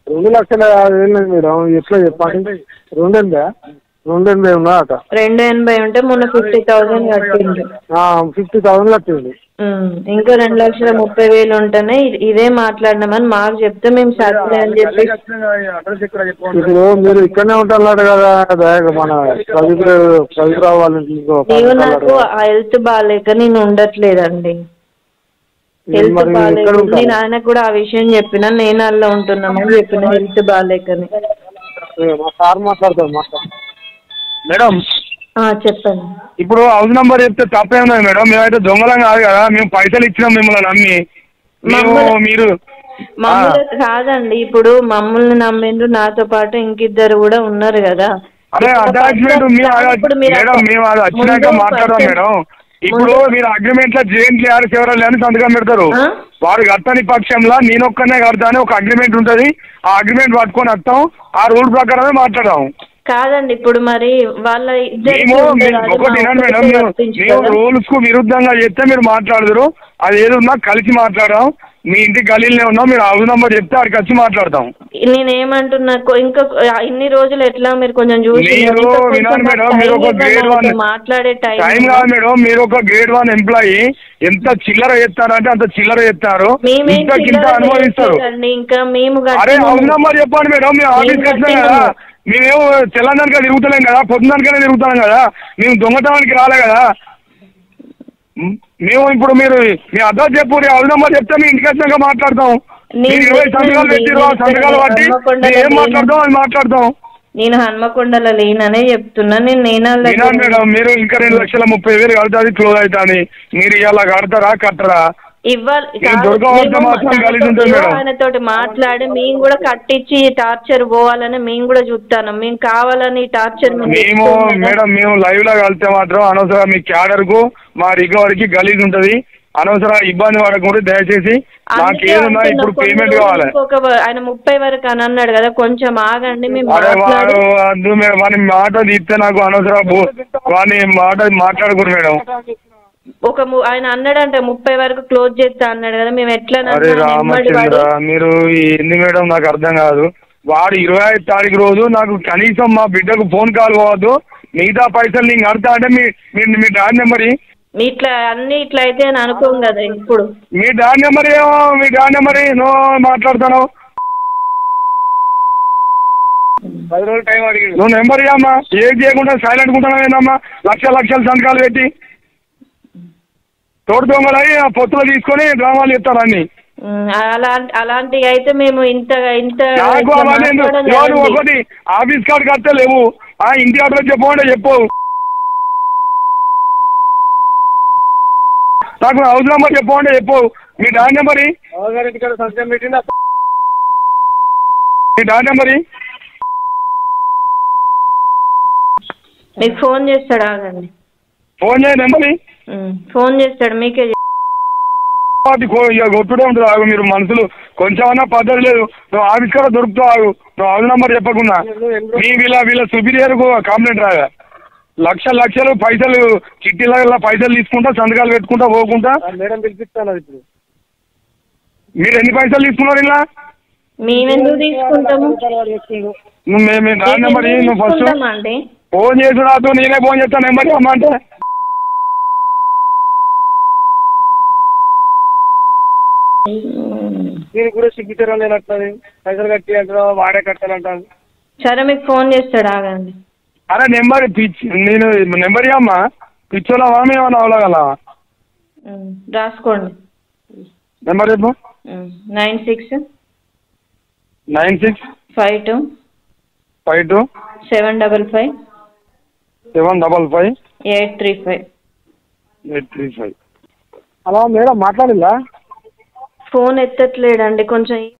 రెండు లక్షల యాభై వేలు లేదు మేడం ఎట్లా చెప్పండి రెండు ఎనభై రెండు ఎనభై ఉన్నా అట రెండు ఎనభై ఉంటే మొన్న ఫిఫ్టీ థౌజండ్ కట్టిండు ఫిఫ్టీ థౌసండ్ కట్టింది ఉమ్, ఇంకా రెండు లక్షల ముప్పై వేలు ఉంటేనే ఇ- ఇదే మాట్లాడినామని మాకు చెప్తే మేము సర్లే అని చెప్పి ఇప్పుడు మీరు ఇక్కడనే ఉంటారు కదా దయ- మన ప్రదీప్ ప్రదీప్ రావు వాళ్ళ ఇంట్లో నీవు నాకు ఆ హెల్త్ బాగాలేక నేను ఉండట్లేదండి హెల్త్ మరి ఎక్కడ బాగాలేదు ఉంటారు నేను ఆయనకు కూడా ఆ విషయం చెప్పిన నేను అలా ఉంటున్నామని చెప్పిన హెల్త్ బాగాలేకని ఏ, మా సార్ మాట్లాడతారు మాట్లాడు మేడం ఆ, చెప్పండి ఇప్పుడు హౌస్ నంబర్ చెప్తే తప్పేమున్నది మేడం మేమైతే దొంగలం కాదు కదా మేము పైసలు ఇచ్చినాం మిమ్మల్ని నమ్మి మేము మమ్మల్ని- మీరు మమ్మల్ని కాదండి ఇప్పుడు మమ్మల్ని నమ్మిండ్రు నాతో పాటు ఇంకిద్దరు కూడా ఉన్నారు కదా అదే ఇప్పుడు అటాచ్మెంట్ first మేము అది- ఇప్పుడు మీరు మేడం మేము అది వచ్చినాక ముందు మాట్లాడదాం first- మేడం ఇప్పుడు ముందు- మీరు అగ్రిమెంట్ లో జేఎన్ క్లియర్ ఎవరు అని సంతకం పెడతారు ఆ? వాడు కట్టని పక్షంలో నేను ఒక్కనే కడతా అని ఒక అగ్రిమెంట్ ఉంటది ఆ అగ్రిమెంట్ పట్టుకొని వస్తాం ఆ రూల్ ప్రకారమే మాట్లాడదాం కాదండి ఇప్పుడు మరి వాళ్ళ ఇద్దరికి మేము ఉంది మేము కాదు, ఒకటి మా వినండి మేడం ఒక్కరికే మేము వర్తించు మేము కదా. రూల్స్ కు విరుద్ధంగా చెప్తే మీరు మాట్లాడదురు అది ఏది ఉన్నా కలిసి మాట్లాడదాం మీ ఇంటి గలీలనే ఉన్నాం మీరు హౌస్ నంబర్ చెప్తే అక్కడికి వచ్చి మాట్లాడతాం నేనేమంటున్నా కొ- ఇంకా ఇన్ని రోజులు ఎట్లా మీరు కొంచెం చూసి మీరు ఇంకా కొంచెం వినండి మేడం టైం మీరు ఒక ఇవ్వండి గ్రేడ్ నాకు వన్ మాట్లాడే టైం టైం కాదు మేడం మీరు ఒక గ్రేడ్ వన్ ఎంప్లాయీ ఎంత చిల్లర చేస్తారంటే అంత చిల్లర చేస్తారు మేమేం ఇంత కింద చిల్లర అనుభవిస్తారు చేయట్లేదండి, ఇంకా మేము అరే కట్టినాము. హౌస్ నంబర్ చెప్పండి మేడం మేము ఆఫీస్కి మేము వచ్చినాం కదా కట్టినాము. మేమేమో తెల్లందరికీ తిరుగుతలేం కదా పొద్దునకనే తిరుగుతాం కదా మేము దొంగతనానికి రాలే కదా మ్, మేము ఇప్పుడు మీరు మీ అడ్రస్ చెప్పు మీ హౌస్ నంబర్ చెప్తే మీ ఇంటికి వచ్చినాక మాట్లాడతాం నేను మీరు ఇరవై సంతకాలు చెప్పండి, పెట్టిరు ఆ నేను సంతకాలు బట్టి హన్మకొండలో మేము ఏం లేను. మాట్లాడతాం అది మాట్లాడతాం నేను హన్మకొండలో లేననే చెప్తున్నా నేను నేనాళ్ళ వినండి మేడం మీరు ఇంకా రెండు లక్షల ముప్పై వేలు కడుతుంది క్లోజ్ అవుతుంది మీరు ఇలా కడతారా కట్టరా ఇవ్వాలి నేను కాదు, దొరకవలసిన మేము మాత్రం తనతో- కలిసి ఉంటుంది మేడం. ఆయనతోటి మాట్లాడి మేము కూడా కట్టించి టార్చర్ పోవాలని మేము కూడా చూస్తాను మేము కావాలని టార్చర్ మేము మేడం మేము లైవ్ లో కలిస్తే మాత్రం అనవసరం మీ క్యాడర్ కు మా రికవరీకి గలీజ్ ఉంటది అనవసరం ఇబ్బంది పడకుండా దయచేసి నాకు ఏదన్నా ఇప్పుడు పేమెంట్ కావాలి ఆయన ముప్పై వరకు అని అన్నాడు కదా కొంచెం ఆగండి మేము అరే మాట్లాడి వాడు వద్దు మేడం వాని మాట తీస్తే నాకు అనవసరం బో- వాని మాట మాట్లాడకూడదు మేడం ఒక ము- ఆయన అన్నాడంటే ముప్పై వరకు క్లోజ్ చేస్తా అన్నాడు కదా మేము ఎట్లా అరే రామచంద్ర మీరు ఏంది మేడం నాకు అర్థం కాదు వాడు ఇరవై ఐదు తారీఖు రోజు నాకు కనీసం మా బిడ్డకు ఫోన్ కాల్ పోవద్దు మిగతా పైసలు నేను కడతా అంటే మీ మీ- మీ డాడ్ నెంబర్ ఇ- ఇట్లా అన్ని ఇట్లా అయితే అని అనుకోం కదా ఇప్పుడు మీ డాడ్ నెంబర్ ఏమో మీ డాడ్ నెంబర్ నువ్వు మాట్లాడుతాను పది రోజులు టైం అడిగింది నువ్వు నెంబర్ ఇవ్వమ్మా ఏం చేయకుండా సైలెంట్ ఉంటాను ఏందమ్మా లక్ష లక్షల సంతకాలు పెట్టి తోడు దొంగలై ఆ పొత్తులు తీసుకొని డ్రామాలు చెప్తారు అన్ని ఉమ్, అలాంటి అలాంటివి అయితే మేము ఇంత ఇంత నాకు ఇట్లా అవన్నీ ఎందుకు? మాట్లాడం ఇదిగో నువ్వు కదండి. ఒకటి ఆఫీస్ కార్డు కడితే లేవు ఆ ఇంటి అడ్రస్ చెప్పమంటే చెప్పు నాకు హౌస్ నెంబర్ చెప్పమంటే చెప్పు మీ డాడ్ నెంబర్ ఇ. గారింటి కాడ సంతకం పెట్టింది మీ డాడ్ నెంబర్ ఇ. మీకు ఫోన్ చేస్తాడు ఆగండి ఫోన్ చేయ నెంబర్ ఇ. ఉమ్, ఫోన్ చేస్తాడు మీకే చెప్- వాటి కో- ఇక కొట్టుడే ఉంటుంది ఆగు మీరు మనుషులు కొంచెమన్నా పద్ధతి లేదు నువ్వు ఆఫీస్ కూడా దొరుకుతావు ఆగు నువ్వు హౌస్ నెంబర్ చెప్పకుండా మీ వీళ్ళ వీళ్ళ సుపీరియర్ కు కంప్లైంట్ రాగా లక్ష లక్షలు పైసలు చిట్టీల పైసలు తీసుకుంటా సంతకాలు పెట్టుకుంటా పోకుంటా మేడం పిలిపిస్తాను ఇప్పుడు మీరు ఎన్ని పైసలు తీసుకున్నారు ఇలా మేమెందుకు తీసుకుంటాము నువ్వు మేము మీ డాడ్ నెంబర్ ఇయ్యి, నువ్వు ఫస్ట్ తీసుకుంటామండి ఫోన్ చేసి రాదు నేనే ఫోన్ చేస్తాను నెంబర్ ఇవ్వమంటే దీనికి కూడా సిగ్నేచర్ లేనట్టుంది పైసలు కట్టి అంటారు వాడే కట్టాలంటాను సరే మీకు ఫోన్ చేస్తాడు ఆగండి అరే నెంబర్ పిచ్చి నేను నెంబర్ ఇవ్వమ్మా పిచ్చోళ్ళవా మేమన్నా అవలగలవా ఉమ్, రాసుకోండి నెంబర్ చెప్పు nine six nine six five two five two seven double five seven double five eight three five eight three five hello madam మాట్లాడిందా ఫోన్ ఎత్తట్లేడండి కొంచెం